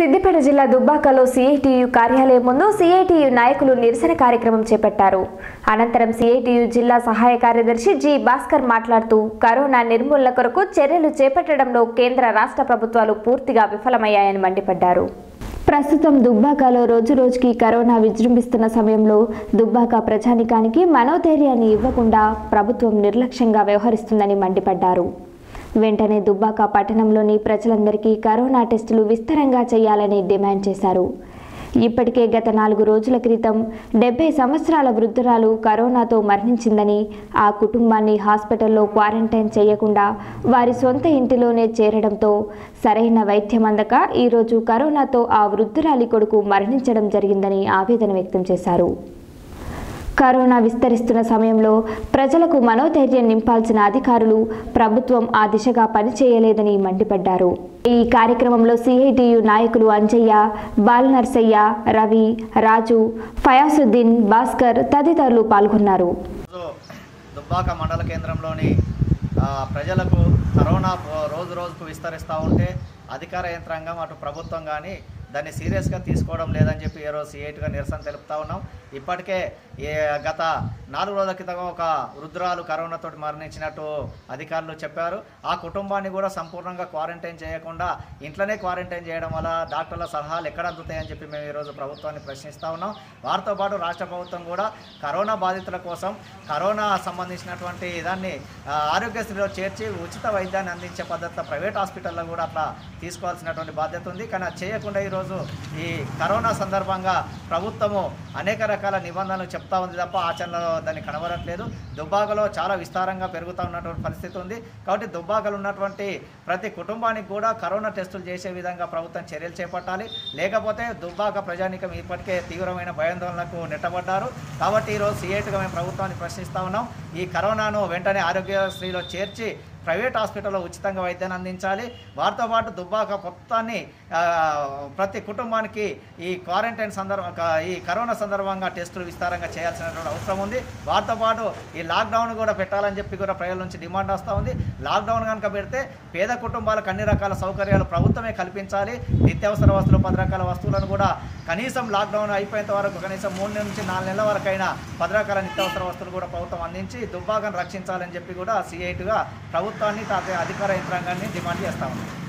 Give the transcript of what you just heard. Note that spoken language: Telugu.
సిద్దిపేట జిల్లా దుబ్బాకలో సిఐటియు కార్యాలయం ముందు సిఐటియు నాయకులు నిరసన కార్యక్రమం చేపట్టారు అనంతరం సిఐటియు జిల్లా సహాయ కార్యదర్శి జి భాస్కర్ మాట్లాడుతూ కరోనా నిర్మూలన కొరకు చర్యలు చేపట్టడంలో కేంద్ర రాష్ట్ర ప్రభుత్వాలు పూర్తిగా విఫలమయ్యాయని మండిపడ్డారు ప్రస్తుతం దుబ్బాకలో రోజు రోజుకి కరోనా విజృంభిస్తున్న సమయంలో దుబ్బాక ప్రజానికానికి మనోధైర్యాన్ని ఇవ్వకుండా ప్రభుత్వం నిర్లక్ష్యంగా వ్యవహరిస్తుందని మండిపడ్డారు వెంటనే దుబ్బాక పట్టణంలోని ప్రజలందరికీ కరోనా టెస్టులు విస్తరంగా చేయాలని డిమాండ్ చేశారు ఇప్పటికే గత నాలుగు రోజుల క్రితం డెబ్బై సంవత్సరాల వృద్ధురాలు కరోనాతో మరణించిందని ఆ కుటుంబాన్ని హాస్పిటల్లో క్వారంటైన్ చేయకుండా వారి సొంత ఇంటిలోనే చేరడంతో సరైన వైద్యం అందక ఈరోజు కరోనాతో ఆ వృద్ధురాలి కొడుకు మరణించడం జరిగిందని ఆవేదన వ్యక్తం చేశారు కరోనా విస్తరిస్తున్న సమయంలో ప్రజలకు మనోధైర్యం నింపాల్సిన అధికారులు ప్రభుత్వం ఆ దిశగా పనిచేయలేదని మండిపడ్డారు ఈ కార్యక్రమంలో సిఐటియు నాయకులు అంజయ్య బాలనర్సయ్య రవి రాజు ఫయాసుద్దీన్ భాస్కర్ తదితరులు పాల్గొన్నారు రోజు దుబ్బాక మండల కేంద్రంలోని ఆ, ప్రజలకు కరోనా పో- రోజు రోజుకు విస్తరిస్తూ ఉంటే అధికార యంత్రాంగం అటు ప్రభుత్వం కానీ దాన్ని సీరియస్గా తీసుకోవడం లేదని చెప్పి ఏ రోజు సిఐటిగా నిరసన తెలుపుతా ఉన్నాం ఇప్పటికే ఏ గత నాలుగు రోజుల క్రితం ఒక వృద్ధురాలు కరోనాతో మరణించినట్టు అధికారులు చెప్పారు ఆ కుటుంబాన్ని కూడా సంపూర్ణంగా క్వారంటైన్ చేయకుండా ఇంట్లోనే క్వారంటైన్ చేయడం వల్ల డాక్టర్ల సలహాలు ఎక్కడ అందుతాయని చెప్పి మేము ఈరోజు ప్రభుత్వాన్ని ప్రశ్నిస్తూ ఉన్నాం వారితో పాటు రాష్ట్ర ప్రభుత్వం కూడా కరోనా బాధితుల కోసం కరోనా సంబంధించినటువంటి దాన్ని ఆ, ఆరోగ్యశ్రీలో చేర్చి ఉచిత వైద్యాన్ని అందించే పద్ధతిలో ప్రైవేట్ హాస్పిటల్లో కూడా అట్లా తీసుకోవాల్సినటువంటి బాధ్యత ఉంది కానీ అది చేయకుండా ఈరోజు ఈ కరోనా సందర్భంగా ప్రభుత్వము అనేక రకాల నిబంధనలు చెప్తా ఉంది తప్ప ఆచరణలో దాన్ని కనబడట్లేదు దుబ్బాకలో చాలా విస్తారంగా పెరుగుతూ ఉన్నటువంటి పరిస్థితి ఉంది కాబట్టి దుబ్బాకలో ఉన్నటువంటి ప్రతి కుటుంబానికి కూడా కరోనా టెస్టులు చేసే విధంగా ప్రభుత్వం చర్యలు చేపట్టాలి లేకపోతే దుబ్బాక ప్రజానికం ఇప్పటికే తీవ్రమైన భయాందోళనకు నెట్టబడ్డారు కాబట్టి ఈరోజు సీఏటుగా మేము ప్రభుత్వాన్ని ప్రశ్నిస్తా ఉన్నాం ఈ కరోనాను వెంటనే ఆరోగ్యశ్రీలో చేర్చి ప్రైవేట్ హాస్పిటల్లో ఉచితంగా వైద్యాన్ని అందించాలి వారితో పాటు దుబ్బాక మొత్తాన్ని ఆ, ప్రతి కుటుంబానికి ఈ క్వారంటైన్ సందర్భ క- ఈ కరోనా సందర్భంగా టెస్టులు విస్తారంగా చేయాల్సినటువంటి అవసరం ఉంది వారితో పాటు ఈ లాక్డౌన్ కూడా పెట్టాలని చెప్పి కూడా ప్రజల నుంచి డిమాండ్ వస్తూ ఉంది లాక్డౌన్ కనుక పెడితే పేద కుటుంబాలకు అన్ని రకాల సౌకర్యాలు ప్రభుత్వమే కల్పించాలి నిత్యావసర వస్తువులు పది రకాల వస్తువులను కూడా కనీసం లాక్డౌన్ అయిపోయేంత వరకు కనీసం మూడు నెలల నుంచి నాలుగు నెలల వరకైనా పది రకాల నిత్యావసర వస్తువులు కూడా ప్రభుత్వం అందించి దుబ్బాకను రక్షించాలని చెప్పి కూడా సిఐటిగా ప్రభుత్వాన్ని తా- అధికార యంత్రాంగాన్ని డిమాండ్ చేస్తా ఉన్నాం